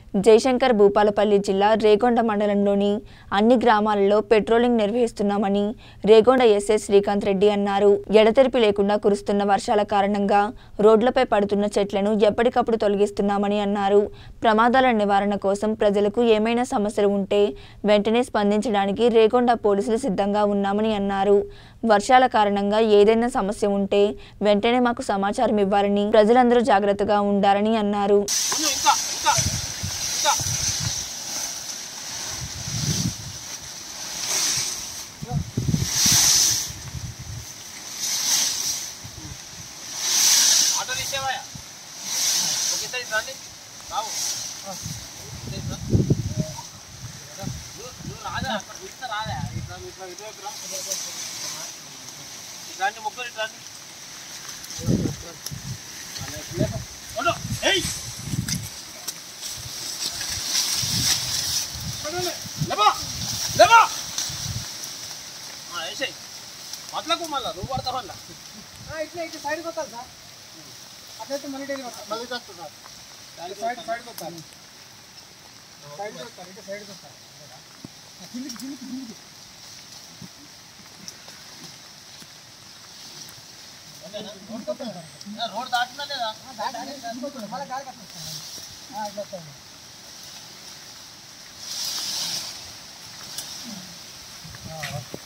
జయశంకర్ భూపాలపల్లి జిల్లా రేగొండ మండలంలోని అన్ని గ్రామాలలో పెట్రోలింగ్ నిర్వహిస్తున్నామని రేగొండ ఎస్ఐ శ్రీకాంత్ రెడ్డి అన్నారు ఎడతెరిపి లేకుండా కురుస్తున్న వర్షాల కారణంగా రోడ్లపై పడుతున్న చెట్లను ఎప్పటికప్పుడు తొలగిస్తున్నామని అన్నారు ప్రమాదాల నివారణ కోసం ప్రజలకు ఏమైనా సమస్యలు ఉంటే వెంటనే స్పందించడానికి రేగొండ పోలీసులు సిద్ధంగా ఉన్నామని అన్నారు వర్షాల కారణంగా ఏదైనా సమస్య ఉంటే వెంటనే మాకు సమాచారం ఇవ్వాలని ప్రజలందరూ జాగ్రత్తగా ఉండాలని అన్నారు ఉండు ఇంకా ఇంకా ఇంకా ఆటో తీసేవా ఒకేసారి ఇటు రండి బాబు ఇటు ఇటు రా. నువ్వు- నువ్వు రాదా అక్కడ చూస్తే రాదా ఇట్లా ఇట్లా ఇటువైపు రా ఇటు రండి ముగ్గురు ఇటు రండి ఉండు. ఏయ్ లేవా లేవా వేసాయి మతలకు మళ్ళా నువ్వు పడతావు మళ్ళా ఇట్లా ఇట్లా సైడ్కి వస్తాను సార్ అట్లయితే మళ్ళీ డైలీ వస్తాను మళ్ళీ వస్తున్నారు సైడ్ సైడ్కి వస్తాను సైడ్కి వస్తాను ఇట్లా సైడ్కి వస్తాను కిందికి కిందికి కిందికి రోడ్ దాటినా లేదా మళ్ళీ గాలి కట్టేస్తాను ఇట్లా వస్తాను ఆ, ఓకే.